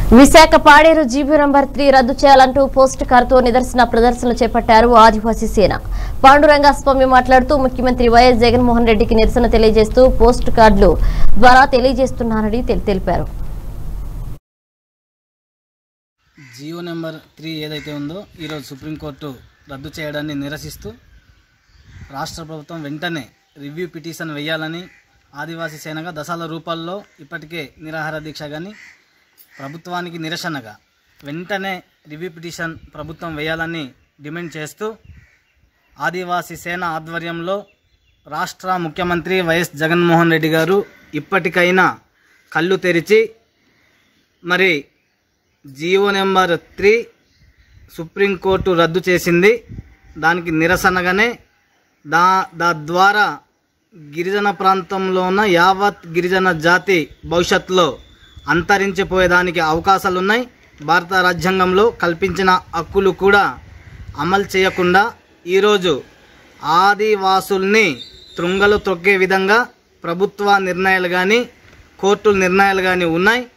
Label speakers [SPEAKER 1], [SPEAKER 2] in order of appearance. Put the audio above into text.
[SPEAKER 1] Visakha Paderu GB number three రద్దు చేయాలంటూ post కార్తో నిదర్శన ప్రదర్శనలు చేపట్టారు ఆదివాసీ సేన పాండురంగస్వామి మాట్లాడుతూ ముఖ్యమంత్రి వైఎస్ జగన్మోహన్ రెడ్డికి నిరసన తెలియజేస్తూ పోస్ట్ కార్డులు ద్వారా తెలియజేస్తున్నారని తెలి- తెలిపారు
[SPEAKER 2] జియో నెంబర్ త్రీ ఏదైతే ఉందో ఈరోజు సుప్రీంకోర్టు రద్దు చేయడాన్ని నిరసిస్తూ రాష్ట్ర ప్రభుత్వం వెంటనే రివ్యూ పిటిషన్ వేయాలని ఆదివాసీ సేనగా దశాల రూపాల్లో ఇప్పటికే నిరాహార దీక్ష కానీ ప్రభుత్వానికి నిరసనగా వెంటనే రివ్యూ పిటిషన్ ప్రభుత్వం వేయాలని డిమాండ్ చేస్తూ ఆదివాసీ సేన ఆధ్వర్యంలో రాష్ట్ర ముఖ్యమంత్రి వైఎస్ జగన్మోహన్ రెడ్డి గారు ఇప్పటికైనా కళ్ళు తెరిచి మరి జియో నెంబర్ త్రీ సుప్రీంకోర్టు రద్దు చేసింది దానికి నిరసనగానే దా దా ద్వారా గిరిజన ప్రాంతంలో ఉన్న యావత్ గిరిజన జాతి భవిష్యత్తులో అంతరించిపోయేదానికి అవకాశాలు ఉన్నాయి భారత రాజ్యాంగంలో కల్పించిన హక్కులు కూడా అమలు చేయకుండా ఈరోజు ఆదివాసుల్ని తృంగలు తొక్కే విధంగా ప్రభుత్వ నిర్ణయాలు కానీ కోర్టుల నిర్ణయాలు కానీ ఉన్నాయి